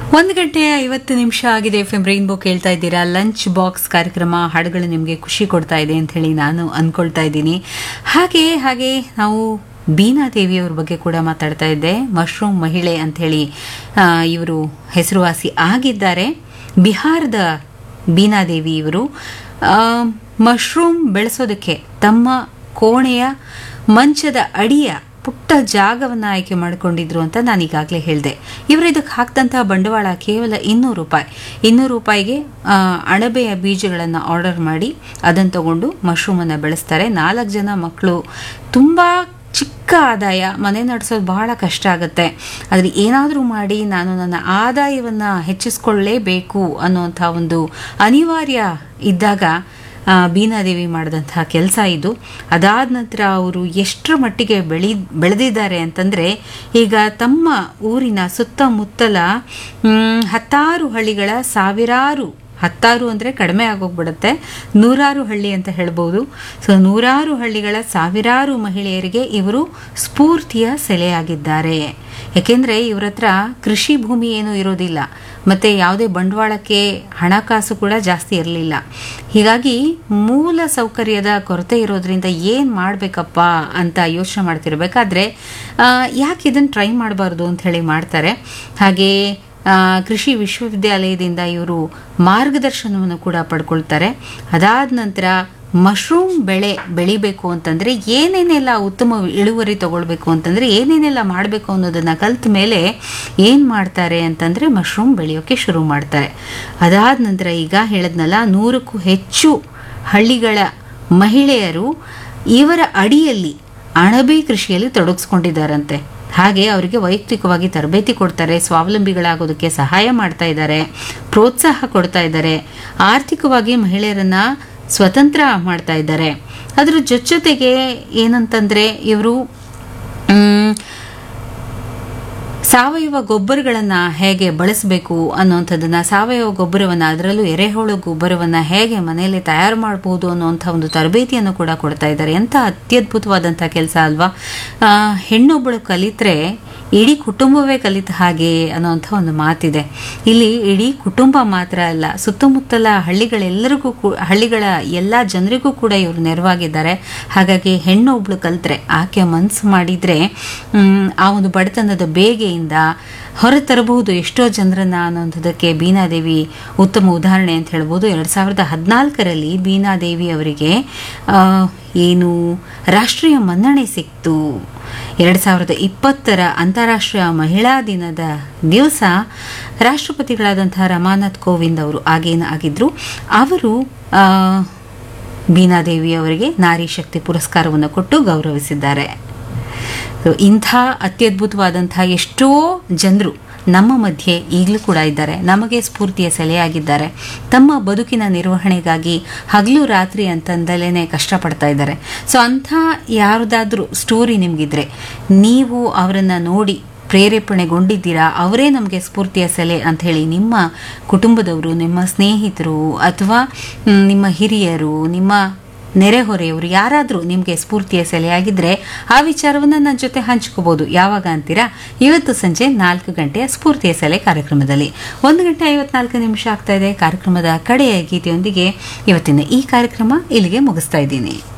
ಒಂದು ಗಂಟೆ ಐವತ್ತು ನಿಮಿಷ ಆಗಿದೆ ಎಫ್ ಎಂ ರೈನ್ಬೋ ಕೇಳ್ತಾ ಇದ್ದೀರಾ ಲಂಚ್ ಬಾಕ್ಸ್ ಕಾರ್ಯಕ್ರಮ ಹಾಡುಗಳು ನಿಮಗೆ ಖುಷಿ ಕೊಡ್ತಾ ಇದೆ ಅಂತ ಹೇಳಿ ನಾನು ಅನ್ಕೊಳ್ತಾ ಇದ್ದೀನಿ ಹಾಗೆ ಹಾಗೆ ನಾವು ಬೀನಾ ದೇವಿಯವ್ರ ಬಗ್ಗೆ ಕೂಡ ಮಾತಾಡ್ತಾ ಇದ್ದೆ ಮಶ್ರೂಮ್ ಮಹಿಳೆ ಅಂಥೇಳಿ ಇವರು ಹೆಸರುವಾಸಿ ಆಗಿದ್ದಾರೆ ಬಿಹಾರದ ಬೀನಾ ದೇವಿ ಇವರು ಆ, ಮಶ್ರೂಮ್ ಬೆಳೆಸೋದಕ್ಕೆ ತಮ್ಮ ಕೋಣೆಯ ಮಂಚದ ಅಡಿಯ ಪುಟ್ಟ ಜಾಗವನ್ನು ಆಯ್ಕೆ ಮಾಡಿಕೊಂಡಿದ್ರು ಅಂತ ನಾನು ಈಗಾಗಲೇ ಹೇಳಿದೆ ಇವರು ಇದಕ್ಕೆ ಹಾಕ್ದಂತಹ ಬಂಡವಾಳ ಕೇವಲ ಇನ್ನೂರು ರೂಪಾಯಿ ಇನ್ನೂರು ರೂಪಾಯಿಗೆ ಆ, ಅಣಬೆಯ ಬೀಜಗಳನ್ನು ಆರ್ಡರ್ ಮಾಡಿ ಅದನ್ನು ತಗೊಂಡು ಮಶ್ರೂಮನ್ನು ಬೆಳೆಸ್ತಾರೆ ನಾಲ್ಕು ಜನ ಮಕ್ಕಳು ತುಂಬ ಚಿಕ್ಕ ಆದಾಯ ಮನೆ ನಡೆಸೋದು ಬಹಳ ಕಷ್ಟ ಆಗುತ್ತೆ ಆದರೆ ಏನಾದರೂ ಮಾಡಿ ನಾನು ನನ್ನ ಆದಾಯವನ್ನು ಹೆಚ್ಚಿಸ್ಕೊಳ್ಳೇಬೇಕು ಅನ್ನುವಂಥ ಒಂದು ಅನಿವಾರ್ಯ ಇದ್ದಾಗ ಆ, ಬೀನಾದೇವಿ ಮಾಡಿದಂತಹ ಕೆಲಸ ಇದು ಅದಾದ ನಂತರ ಅವರು ಎಷ್ಟರ ಮಟ್ಟಿಗೆ ಬೆಳಿ ಬೆಳೆದಿದ್ದಾರೆ ಅಂತಂದರೆ ಈಗ ತಮ್ಮ ಊರಿನ ಸುತ್ತಮುತ್ತಲ ಮ್, ಹತ್ತಾರು ಹಳ್ಳಿಗಳ ಸಾವಿರಾರು ಹತ್ತಾರು ಅಂದರೆ ಕಡಿಮೆ ಆಗೋಗ್ಬಿಡುತ್ತೆ ನೂರಾರು ಹಳ್ಳಿ ಅಂತ ಹೇಳ್ಬೋದು ಸೊ ನೂರಾರು ಹಳ್ಳಿಗಳ ಸಾವಿರಾರು ಮಹಿಳೆಯರಿಗೆ ಇವರು ಸ್ಫೂರ್ತಿಯ ಸೆಲೆಯಾಗಿದ್ದಾರೆ ಯಾಕೆಂದರೆ ಇವ್ರ ಹತ್ರ ಕೃಷಿ ಭೂಮಿ ಏನೂ ಇರೋದಿಲ್ಲ ಮತ್ತು ಯಾವುದೇ ಬಂಡವಾಳಕ್ಕೆ ಹಣಕಾಸು ಕೂಡ ಜಾಸ್ತಿ ಇರಲಿಲ್ಲ ಹೀಗಾಗಿ ಮೂಲ ಸೌಕರ್ಯದ ಕೊರತೆ ಇರೋದ್ರಿಂದ ಏನು ಮಾಡಬೇಕಪ್ಪ ಅಂತ ಯೋಚನೆ ಮಾಡ್ತಿರ್ಬೇಕಾದ್ರೆ ಆ, ಯಾಕೆ ಇದನ್ನು ಟ್ರೈ ಮಾಡಬಾರ್ದು ಅಂತ ಹೇಳಿ ಮಾಡ್ತಾರೆ ಹಾಗೆ ಆ, ಕೃಷಿ ವಿಶ್ವವಿದ್ಯಾಲಯದಿಂದ ಇವರು ಮಾರ್ಗದರ್ಶನವನ್ನು ಕೂಡ ಪಡ್ಕೊಳ್ತಾರೆ ಅದಾದ ನಂತರ ಮಶ್ರೂಮ್ ಬೆಳೆ ಬೆಳಿಬೇಕು ಅಂತಂದರೆ ಏನೇನೆಲ್ಲ ಉತ್ತಮ ಇಳುವರಿ ತಗೊಳ್ಬೇಕು ಅಂತಂದರೆ ಏನೇನೆಲ್ಲ ಮಾಡಬೇಕು ಅನ್ನೋದನ್ನು ಕಲ್ತ ಮೇಲೆ ಏನು ಮಾಡ್ತಾರೆ ಅಂತಂದರೆ ಮಶ್ರೂಮ್ ಬೆಳೆಯೋಕ್ಕೆ ಶುರು ಮಾಡ್ತಾರೆ ಅದಾದ ನಂತರ ಈಗ ಹೇಳಿದ್ನಲ್ಲ ನೂರಕ್ಕೂ ಹೆಚ್ಚು ಹಳ್ಳಿಗಳ ಮಹಿಳೆಯರು ಇವರ ಅಡಿಯಲ್ಲಿ ಅಣಬೆ ಕೃಷಿಯಲ್ಲಿ ತೊಡಗಿಸ್ಕೊಂಡಿದ್ದಾರಂತೆ ಹಾಗೆ ಅವರಿಗೆ ವೈಯಕ್ತಿಕವಾಗಿ ತರಬೇತಿ ಕೊಡ್ತಾರೆ ಸ್ವಾವಲಂಬಿಗಳಾಗೋದಕ್ಕೆ ಸಹಾಯ ಮಾಡ್ತಾ ಇದ್ದಾರೆ ಪ್ರೋತ್ಸಾಹ ಕೊಡ್ತಾ ಇದ್ದಾರೆ ಆರ್ಥಿಕವಾಗಿ ಮಹಿಳೆಯರನ್ನ ಸ್ವತಂತ್ರ ಮಾಡ್ತಾ ಇದ್ದಾರೆ ಅದ್ರ ಜೊತೆ ಜೊತೆಗೆ ಏನಂತಂದ್ರೆ ಇವರು ಸಾವಯವ ಗೊಬ್ಬರಗಳನ್ನು ಹೇಗೆ ಬಳಸಬೇಕು ಅನ್ನುವಂಥದ್ದನ್ನು ಸಾವಯವ ಗೊಬ್ಬರವನ್ನು ಅದರಲ್ಲೂ ಎರೆಹುಳು ಗೊಬ್ಬರವನ್ನು ಹೇಗೆ ಮನೆಯಲ್ಲಿ ತಯಾರು ಮಾಡ್ಬೋದು ಅನ್ನುವಂಥ ಒಂದು ತರಬೇತಿಯನ್ನು ಕೂಡ ಕೊಡ್ತಾ ಇದ್ದಾರೆ ಎಂಥ ಅತ್ಯದ್ಭುತವಾದಂಥ ಕೆಲಸ ಅಲ್ವಾ ಆ, ಹೆಣ್ಣೊಬ್ಬಳು ಕಲಿತ್ರೆ ಇಡೀ ಕುಟುಂಬವೇ ಕಲಿತ ಹಾಗೆ ಅನ್ನೋಂಥ ಒಂದು ಮಾತಿದೆ ಇಲ್ಲಿ ಇಡೀ ಕುಟುಂಬ ಮಾತ್ರ ಅಲ್ಲ ಸುತ್ತಮುತ್ತಲ ಹಳ್ಳಿಗಳೆಲ್ಲರಿಗೂ ಕೂ ಹಳ್ಳಿಗಳ ಎಲ್ಲ ಜನರಿಗೂ ಕೂಡ ಇವರು ನೆರವಾಗಿದ್ದಾರೆ ಹಾಗಾಗಿ ಹೆಣ್ಣು ಒಬ್ಳು ಕಲಿತ್ರೆ ಆಕೆ ಮನಸ್ಸು ಮಾಡಿದರೆ ಆ ಒಂದು ಬಡತನದ ಬೇಗೆಯಿಂದ ಹೊರತರಬಹುದು ಎಷ್ಟೋ ಜನರನ್ನ ಅನ್ನೋಂಥದ್ದಕ್ಕೆ ಬೀನಾದೇವಿ ಉತ್ತಮ ಉದಾಹರಣೆ ಅಂತ ಹೇಳ್ಬೋದು ಎರಡು ಸಾವಿರದ ಹದಿನಾಲ್ಕರಲ್ಲಿ ಬೀನಾದೇವಿ ಅವರಿಗೆ ಆ, ಏನು ರಾಷ್ಟ್ರೀಯ ಮನ್ನಣೆ ಸಿಕ್ತು ಎರಡು ಸಾವಿರದ ಇಪ್ಪತ್ತರ ಅಂತಾರಾಷ್ಟ್ರೀಯ ಮಹಿಳಾ ದಿನದ ದಿವಸ ರಾಷ್ಟ್ರಪತಿಗಳಾದಂತಹ ರಮಾನಾಥ್ ಕೋವಿಂದ್ ಅವರು ಆಗೇನು ಆಗಿದ್ರು ಅವರು ಆ, ಬೀನಾದೇವಿ ಅವರಿಗೆ ನಾರಿ ಶಕ್ತಿ ಪುರಸ್ಕಾರವನ್ನು ಕೊಟ್ಟು ಗೌರವಿಸಿದ್ದಾರೆ ಸೊ ಇಂಥ ಅತ್ಯದ್ಭುತವಾದಂಥ ಎಷ್ಟೋ ಜನರು ನಮ್ಮ ಮಧ್ಯೆ ಈಗಲೂ ಕೂಡ ಇದ್ದಾರೆ ನಮಗೆ ಸ್ಫೂರ್ತಿಯ ಸೆಲೆಯಾಗಿದ್ದಾರೆ ತಮ್ಮ ಬದುಕಿನ ನಿರ್ವಹಣೆಗಾಗಿ ಹಗಲು ರಾತ್ರಿ ಅಂತಂದಲೇ ಕಷ್ಟಪಡ್ತಾ ಇದ್ದಾರೆ ಸೊ ಅಂಥ ಯಾರದಾದ್ರೂ ಸ್ಟೋರಿ ನಿಮಗಿದ್ರೆ ನೀವು ಅವರನ್ನು ನೋಡಿ ಪ್ರೇರೇಪಣೆಗೊಂಡಿದ್ದೀರಾ ಅವರೇ ನಮಗೆ ಸ್ಫೂರ್ತಿಯ ಸೆಲೆ ಅಂತ ಹೇಳಿ ನಿಮ್ಮ ಕುಟುಂಬದವರು ನಿಮ್ಮ ಸ್ನೇಹಿತರು ಅಥವಾ ಮ್, ನಿಮ್ಮ ಹಿರಿಯರು ನಿಮ್ಮ ನೆರೆಹೊರೆಯವರು ಯಾರಾದರೂ ನಿಮಗೆ ಸ್ಫೂರ್ತಿಯ ಸೆಲೆಯಾಗಿದ್ದರೆ ಆ ವಿಚಾರವನ್ನು ನನ್ನ ಜೊತೆ ಹಂಚ್ಕೋಬೋದು ಯಾವಾಗ ಅಂತೀರಾ ಇವತ್ತು ಸಂಜೆ ನಾಲ್ಕು ಗಂಟೆಯ ಸ್ಫೂರ್ತಿಯ ಸೆಲೆ ಕಾರ್ಯಕ್ರಮದಲ್ಲಿ ಒಂದು ಗಂಟೆ ಐವತ್ನಾಲ್ಕು ನಿಮಿಷ ಆಗ್ತಾ ಇದೆ ಕಾರ್ಯಕ್ರಮದ ಕಡೆಯ ಗೀತೆಯೊಂದಿಗೆ ಇವತ್ತಿನ ಈ ಕಾರ್ಯಕ್ರಮ ಇಲ್ಲಿಗೆ ಮುಗಿಸ್ತಾ ಇದ್ದೀನಿ